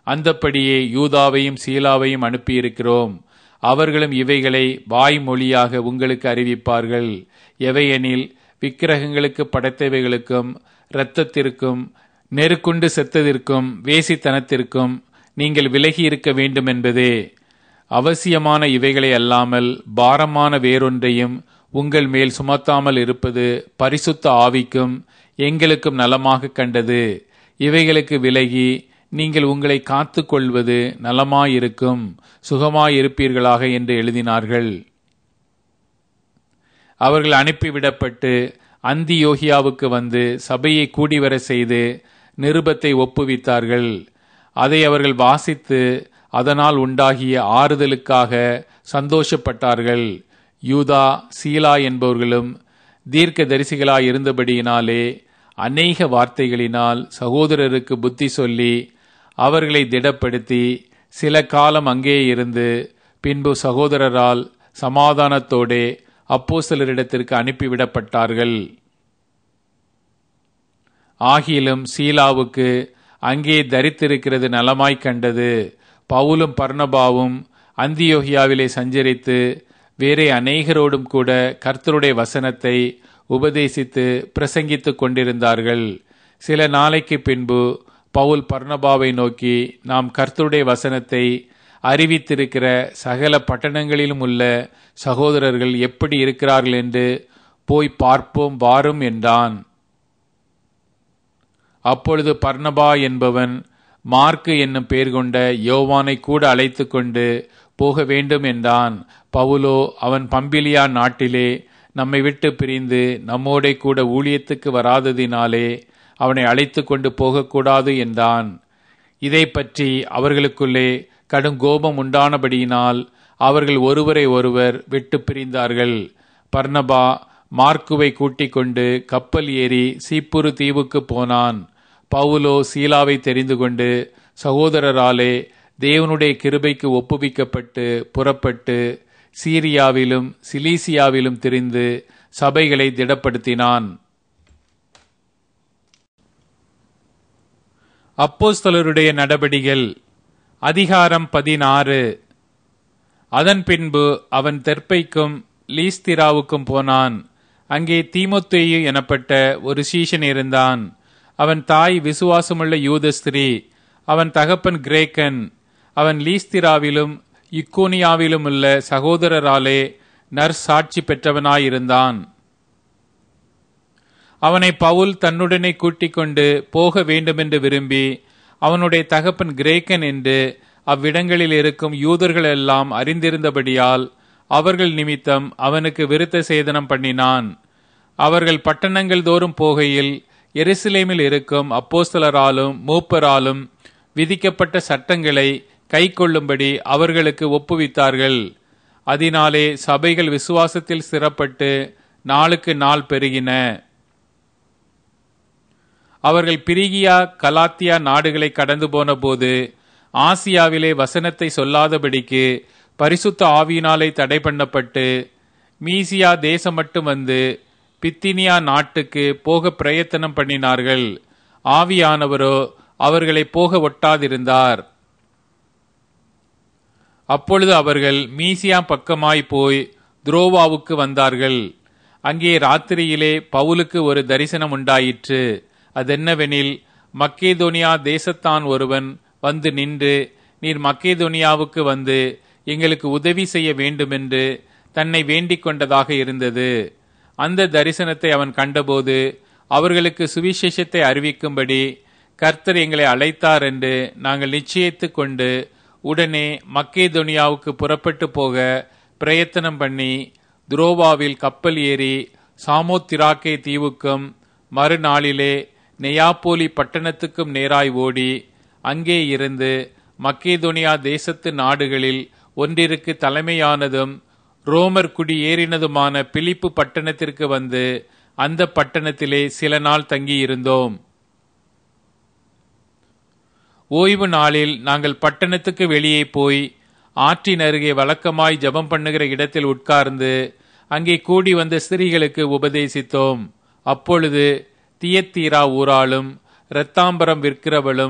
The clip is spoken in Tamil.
அந்தப்படியே யூதாவையும் சீலாவையும் அனுப்பியிருக்கிறோம் அவர்களும் இவைகளை வாய்மொழியாக உங்களுக்கு அறிவிப்பார்கள் எவையெனில் விக்கிரகங்களுக்கு படைத்தவைகளுக்கும் இரத்தத்திற்கும் நெருக்குண்டு செத்ததிற்கும் வேசித்தனத்திற்கும் நீங்கள் விலகி இருக்க வேண்டும் என்பதே அவசியமான இவைகளை அல்லாமல் பாரமான வேறொன்றையும் உங்கள் மேல் சுமத்தாமல் இருப்பது பரிசுத்த ஆவிக்கும் எங்களுக்கும் நலமாக கண்டது இவைகளுக்கு விலகி நீங்கள் உங்களை காத்து கொள்வது நலமாயிருக்கும் சுகமாயிருப்பீர்களாக என்று எழுதினார்கள் அவர்கள் அனுப்பிவிடப்பட்டு அந்தியோகியாவுக்கு வந்து சபையை கூடிவர செய்து நிருபத்தை ஒப்புவித்தார்கள் அதை அவர்கள் வாசித்து அதனால் உண்டாகிய ஆறுதலுக்காக சந்தோஷப்பட்டார்கள் யூதா சீலா என்பவர்களும் தீர்க்க தரிசிகளாய் இருந்தபடியினாலே அநேக வார்த்தைகளினால் சகோதரருக்கு புத்தி சொல்லி அவர்களை திடப்படுத்தி சில காலம் அங்கே இருந்து பின்பு சகோதரரால் சமாதானத்தோடே அப்போஸ்தலரிடத்திற்கு அனுப்பிவிடப்பட்டார்கள் ஆகிலும் சீலாவுக்கு அங்கே தரித்திருக்கிறது நலமாய் கண்டது பவுலும் பர்ணபாவும் அந்தியோகியாவிலே சஞ்சரித்து வேறே அநேகரோடும் கூட கர்த்தருடைய வசனத்தை உபதேசித்து பிரசங்கித்துக் கொண்டிருந்தார்கள் சில நாளைக்கு பின்பு பவுல் பர்ணபாவை நோக்கி நாம் கர்த்தருடைய வசனத்தை அறிவித்திருக்கிற சகல பட்டணங்களிலும் உள்ள சகோதரர்கள் எப்படி இருக்கிறார்கள் என்று போய் பார்ப்போம் வாரும் என்றான் அப்பொழுது பர்ணபா என்பவன் மார்க்கு என்னும் பெயர் கொண்ட யோவானை கூட அழைத்து கொண்டு போக வேண்டும் என்றான் பவுலோ அவன் பம்பிலியா நாட்டிலே நம்மை விட்டு பிரிந்து நம்மோடே கூட ஊழியத்துக்கு வராததினாலே அவனை அழைத்து கொண்டு போகக்கூடாது என்றான் இதை பற்றி அவர்களுக்குள்ளே கடும் கோபம் உண்டானபடியினால் அவர்கள் ஒருவரை ஒருவர் விட்டு பிரிந்தார்கள் பர்ணபா மார்க்குவை கூட்டிக் கொண்டு கப்பல் ஏறி சீப்புரு தீவுக்கு போனான் பவுலோ சீலாவை தெரிந்து கொண்டு சகோதரராலே தேவனுடைய கிருபைக்கு ஒப்புவிக்கப்பட்டு புறப்பட்டு சீரியாவிலும் சிலீசியாவிலும் திரிந்து சபைகளை திடப்படுத்தினான் அப்போஸ்தலருடைய நடபடிகள் அதிகாரம் பதினாறு அதன் பின்பு அவன் தெற்பைக்கும் லீஸ்திராவுக்கும் போனான் அங்கே தீமொத்தேயு எனப்பட்ட ஒரு சீஷன் இருந்தான் அவன் தாய் விசுவாசமுள்ள யூத ஸ்திரீ அவன் தகப்பன் கிரேக்கன் அவன் லீஸ்திராவிலும் இக்கோனியாவிலும் உள்ள சகோதரராலே நற்சாட்சி பெற்றவனாயிருந்தான் அவனை பவுல் தன்னுடனே கூட்டிக் கொண்டு போக வேண்டுமென்று விரும்பி அவனுடைய தகப்பன் கிரேக்கன் என்று அவ்விடங்களில் இருக்கும் யூதர்கள் எல்லாம் அறிந்திருந்தபடியால் அவர்கள் நிமித்தம் அவனுக்கு விருத்த சேதனம் பண்ணினான் அவர்கள் பட்டணங்கள் தோறும் போகையில் எருசலேமில் இருக்கும் அப்போஸ்தலராலும் மூப்பராலும் விதிக்கப்பட்ட சட்டங்களை கை கொள்ளும்படி அவர்களுக்கு ஒப்புவித்தார்கள் அதனாலே சபைகள் விசுவாசத்தில் சிறப்பட்டு நாளுக்கு நாள் பெருகின அவர்கள் பிரிகியா கலாத்தியா நாடுகளை கடந்து போன போது ஆசியாவிலே வசனத்தை சொல்லாதபடிக்கு பரிசுத்த ஆவியினாலே தடை பண்ணப்பட்டு மீசியா தேசம் மட்டும் வந்து பித்தினியா நாட்டுக்கு போக பிரயத்தனம் பண்ணினார்கள் ஆவியானவரோ அவர்களை போக ஒட்டாதிருந்தார் அப்பொழுது அவர்கள் மீசியா பக்கமாய் போய் துரோவாவுக்கு வந்தார்கள் அங்கே ராத்திரியிலே பவுலுக்கு ஒரு தரிசனம் உண்டாயிற்று அதென்னவெனில் மக்கேதோனியா தேசத்தான் ஒருவன் வந்து நின்று நீர் மக்கேதோனியாவுக்கு வந்து எங்களுக்கு உதவி செய்ய வேண்டுமென்று தன்னை வேண்டிக் கொண்டதாக இருந்தது அந்த தரிசனத்தை அவன் கண்டபோது அவர்களுக்கு சுவிசேஷத்தை அறிவிக்கும்படி கர்த்தர் எங்களை அழைத்தார் என்று நாங்கள் நிச்சயித்துக் கொண்டு உடனே மக்கேதோனியாவுக்கு புறப்பட்டு போக பிரயத்தனம் பண்ணி துரோவாவில் கப்பல் ஏறி சாமோத்திராக்கே தீவுக்கும் மறுநாளிலே நெயாப்போலி பட்டணத்துக்கும் நேராய் ஓடி அங்கே இருந்து மக்கேதோனியா தேசத்து நாடுகளில் ஒன்றிற்கு தலைமையானதும் ரோமர் குடி ஏறினதுமான பிலிப்பு பட்டணத்திற்கு வந்து அந்த பட்டணத்திலே சில நாள் தங்கியிருந்தோம் ஓய்வு நாளில் நாங்கள் பட்டணத்துக்கு வெளியே போய் ஆற்றின் அருகே வழக்கமாய் ஜபம் பண்ணுகிற இடத்தில் உட்கார்ந்து அங்கே கூடி வந்த ஸ்திரீகளுக்கு உபதேசித்தோம் அப்பொழுது தியத்தீரா ஊராளும் இரத்தாம்பரம் விற்கிறவளும்